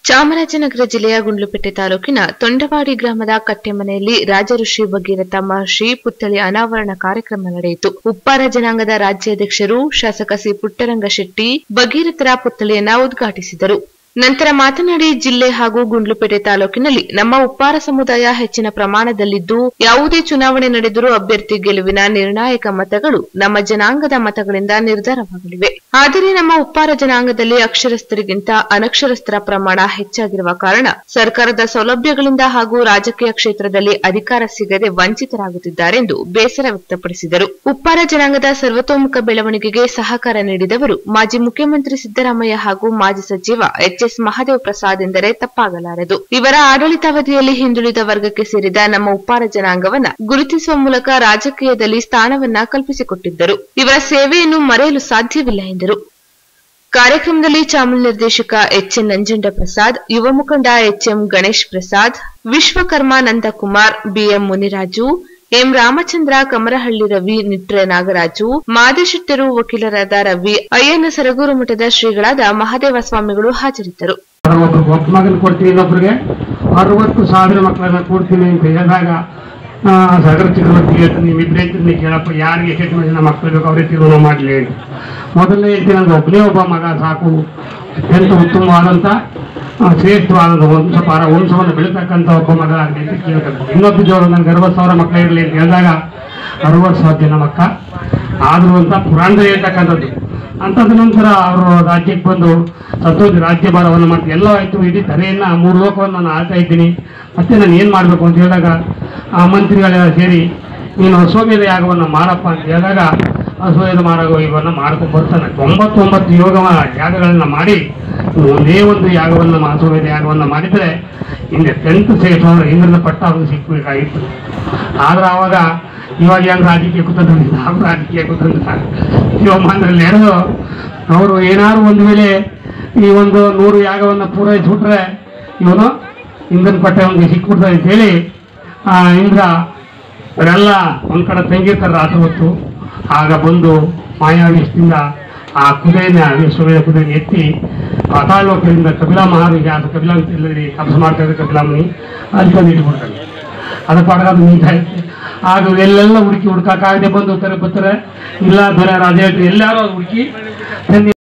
ಚಾಮರಾಜನಗರ ಜಿಲ್ಲೆಯ ಗುಂಡ್ಲುಪೇಟೆ ತಾಲೂಕಿನ ತೊಂಡವಾಡಿ ಗ್ರಾಮದ ಕಟ್ಟೆಮನೆಯಲ್ಲಿ ರಾಜಋಷಿ ಭಗೀರಥ ಮಹರ್ಷಿ ಪುತ್ಥಳಿ ಅನಾವರಣ ಕಾರ್ಯಕ್ರಮ ನಡೆಯಿತು ಉಪ್ಪಾರ ಜನಾಂಗದ ರಾಜ್ಯಾಧ್ಯಕ್ಷರು ಶಾಸಕ ಸಿ ಪುಟ್ಟರಂಗ ಶೆಟ್ಟಿ ಭಗೀರಥರ ಪುತ್ಥಳಿಯನ್ನ ಉದ್ಘಾಟಿಸಿದರು ನಂತರ ಮಾತನಾಡಿ ಜಿಲ್ಲೆ ಹಾಗೂ ಗುಂಡ್ಲುಪೇಟೆ ತಾಲೂಕಿನಲ್ಲಿ ನಮ್ಮ ಉಪ್ಪಾರ ಸಮುದಾಯ ಹೆಚ್ಚಿನ ಪ್ರಮಾಣದಲ್ಲಿದ್ದು ಯಾವುದೇ ಚುನಾವಣೆ ನಡೆದರೂ ಅಭ್ಯರ್ಥಿ ಗೆಲುವಿನ ನಿರ್ಣಾಯಕ ಮತಗಳು ನಮ್ಮ ಜನಾಂಗದ ಮತಗಳಿಂದ ನಿರ್ಧಾರವಾಗಲಿವೆ ಆದರೆ ನಮ್ಮ ಉಪ್ಪಾರ ಜನಾಂಗದಲ್ಲಿ ಅಕ್ಷರಸ್ಥರಿಗಿಂತ ಅನಕ್ಷರಸ್ಥರ ಪ್ರಮಾಣ ಹೆಚ್ಚಾಗಿರುವ ಕಾರಣ ಸರ್ಕಾರದ ಸೌಲಭ್ಯಗಳಿಂದ ಹಾಗೂ ರಾಜಕೀಯ ಕ್ಷೇತ್ರದಲ್ಲಿ ಅಧಿಕಾರ ಸಿಗದೆ ವಂಚಿತರಾಗುತ್ತಿದ್ದಾರೆಂದು ಬೇಸರ ವ್ಯಕ್ತಪಡಿಸಿದರು ಉಪ್ಪಾರ ಜನಾಂಗದ ಸರ್ವತೋಮುಖ ಬೆಳವಣಿಗೆಗೆ ಸಹಕಾರ ನೀಡಿದವರು ಮಾಜಿ ಮುಖ್ಯಮಂತ್ರಿ ಸಿದ್ದರಾಮಯ್ಯ ಹಾಗೂ ಮಾಜಿ ಸಚಿವ ಎಚ್ ಎಸ್ ಮಹದೇವ್ ಪ್ರಸಾದ್ ಎಂದರೆ ತಪ್ಪಾಗಲಾರದು ಇವರ ಆಡಳಿತಾವಧಿಯಲ್ಲಿ ಹಿಂದುಳಿದ ವರ್ಗಕ್ಕೆ ಸೇರಿದ ನಮ್ಮ ಉಪ್ಪಾರ ಜನಾಂಗವನ್ನ ಗುರುತಿಸುವ ಮೂಲಕ ರಾಜಕೀಯದಲ್ಲಿ ಸ್ಥಾನವನ್ನ ಕಲ್ಪಿಸಿಕೊಟ್ಟಿದ್ದರು ಇವರ ಸೇವೆಯನ್ನು ಮರೆಯಲು ಸಾಧ್ಯವಿಲ್ಲ ಎಂದರು ಕಾರ್ಯಕ್ರಮದಲ್ಲಿ ಚಾಮಲ್ ನಿರ್ದೇಶಕ ಎಚ್ಎನ್ ನಂಜಂಡ ಪ್ರಸಾದ್ ಯುವ ಮುಖಂಡ H M Ganesh Prasad Vishwakarma Nandakumar B M Muniraju M Ramachandra Kamarahalli Ravi Nitre Nagaraju ಮಾದೇಶೆಟ್ಟರು ವಕೀಲರಾದ ರವಿ ಅಯ್ಯನ ಸರಗೂರು ಮಠದ ಶ್ರೀಗಳಾದ ಮಹಾದೇವ ಸ್ವಾಮಿಗಳು ಹಾಜರಿದ್ದರು ಒಬ್ಬ ಒಬ್ಬ ಮಗನ ಕೊಡ್ತೀನಿ ಇನ್ನೊಬ್ರಿಗೆ ಅರವತ್ತು ಸಾವಿರ ಮಕ್ಕಳನ್ನ ಕೊಡ್ತೀನಿ ಅಂತ ಹೇಳಿದಾಗ ಆ, ಸಾಗರ ಚಕ್ರವರ್ತಿ ಹೇಳ್ತಾನೆ ನೀವಿಬ್ಬರೇ ತಿನ್ನಿ ಕೇಳಪ್ಪ ಯಾರಿಗೆ ಎಷ್ಟು ಜನ ಮಕ್ಕಳು ಬೇಕು ಅವರೇ ತೀರ್ಮಾನ ಮಾಡಲಿ ಹೇಳಿ ಮೊದಲನೇ ಹೇಳ್ತೀನಿ ನನಗೆ ಒಬ್ಬನೇ ಒಬ್ಬ ಮಗ ಸಾಕು ಅತ್ಯಂತ ಉತ್ತಮವಾದಂಥ ಆ, ಶ್ರೇಷ್ಠವಾದಂಥ ವಂಶ ಪಾರ ವಂಶವನ್ನು ಬೆಳೀತಕ್ಕಂಥ ಒಬ್ಬ ಮಗ ಆಗಲಿ ಅಂತ ಕೇಳ್ತಾರೆ ಇನ್ನೊಬ್ಬ ಜೋರು ನನಗೆ ಅರವತ್ತು ಸಾವಿರ ಮಕ್ಕಳು ಇರಲಿ ಅಂತ ಹೇಳಿದಾಗ ಅರವತ್ತು ಸಾವಿರ ಜನ ಮಕ್ಕ ಆದರೂ ಅಂತ ಪುರಾಣದಲ್ಲಿ ಹೇಳ್ತಕ್ಕಂಥದ್ದು ಅಂತದ ನಂತರ ಅವರು ರಾಜ್ಯಕ್ಕೆ ಬಂದು ಸಂತೋಷ ರಾಜ್ಯಭಾರವನ್ನು ಮಾಡ್ತೀನಿ ಎಲ್ಲ ಆಯಿತು ಇಡೀ ಧರೆಯನ್ನ ಮೂರು ಲೋಕವನ್ನು ನಾನು ಆಳ್ತಾ ಇದ್ದೀನಿ ಮತ್ತೆ ನಾನು ಏನು ಮಾಡಬೇಕು ಅಂತ ಹೇಳಿದಾಗ ಆ ಮಂತ್ರಿಗಳೆಲ್ಲ ಸೇರಿ ನೀನು ಅಶ್ವಮೇಧ ಯಾಗವನ್ನು ಮಾಡಪ್ಪ ಅಂತ ಹೇಳಿದಾಗ ಅಶ್ವಮೇಧ ಮಾರಾಗ ಇವನ್ನ ಮಾಡ್ಕೊಂಡು ಬರ್ತಾನೆ ತೊಂಬತ್ತೊಂಬತ್ತು ಯೋಗ ಯಾಗಗಳನ್ನ ಮಾಡಿ ಒಂದೇ ಒಂದು ಯಾಗವನ್ನು ಅಶ್ವಮೇಧ ಯಾಗವನ್ನು ಮಾಡಿದರೆ ಹಿಂದೆ ಟೆಂತ್ ಸೇಫ್ ಇಂದ್ರನ ಪಟ್ಟ ಅವ್ರಿಗೆ ಸಿಕ್ಬೇಕಾಗಿತ್ತು ಆದ್ರೆ ಆವಾಗ ಇವಾಗ ಏನು ರಾಜಕೀಯ ಕೂತಂದ್ರೆ ನಾವು ರಾಜಕೀಯ ಕೂತಂದ್ರೆ ಶಿವಮಾನದಲ್ಲಿ ನಡೆದು ಅವರು ಏನಾದ್ರು ಒಂದು ವೇಳೆ ಈ ಒಂದು ನೂರು ಯಾಗವನ್ನು ಪೂರೈಸ್ಬಿಟ್ರೆ ಇವನು ಇಂದ್ರನ ಪಟ್ಟೆ ಅವನಿಗೆ ಸಿಕ್ಬಿಡ್ತಾರೆ ಅಂತ ಹೇಳಿ ಆ ಇಂದ್ರ ಅವರೆಲ್ಲ ಒಂದ್ ಕಡೆ ತಂಗಿರ್ತಾರೆ ರಾತ್ರಿ ಹೊತ್ತು ಆಗ ಬಂದು ಮಾಯಾವಿಷ್ಟಿಂದ ಆ ಕುದುರೆನ ವಿಶ್ವವೇದ ಕುದುರೆನ ಎತ್ತಿ ಪಾತಾಳೋಕದಿಂದ ಕಪಿಲಾ ಮಹಾರಿಗೆ ಆ ಕಪಿಲಾ ಇಲ್ಲದೆ ತಪಸ್ ಮಾಡ್ತಾ ಇದ್ದ ಕಪಿಲಾಮುನಿ ಅಲ್ಲಿ ತಂದು ಇಟ್ಬಿಡ್ತಾನೆ ಅದ ಪಾಠ ಅದು ನೀತಾ ಇತ್ತು ಆಗ ಎಲ್ಲೆಲ್ಲ ಹುಡುಕಿ ಹುಡ್ಕಾಕಾಗದೆ ಬಂದು ತರ ಬರ್ತಾರೆ ಇಲ್ಲ ಧನ ರಾಜ ಎಲ್ಲಾರು ಅದು ಹುಡುಕಿ ತಂದು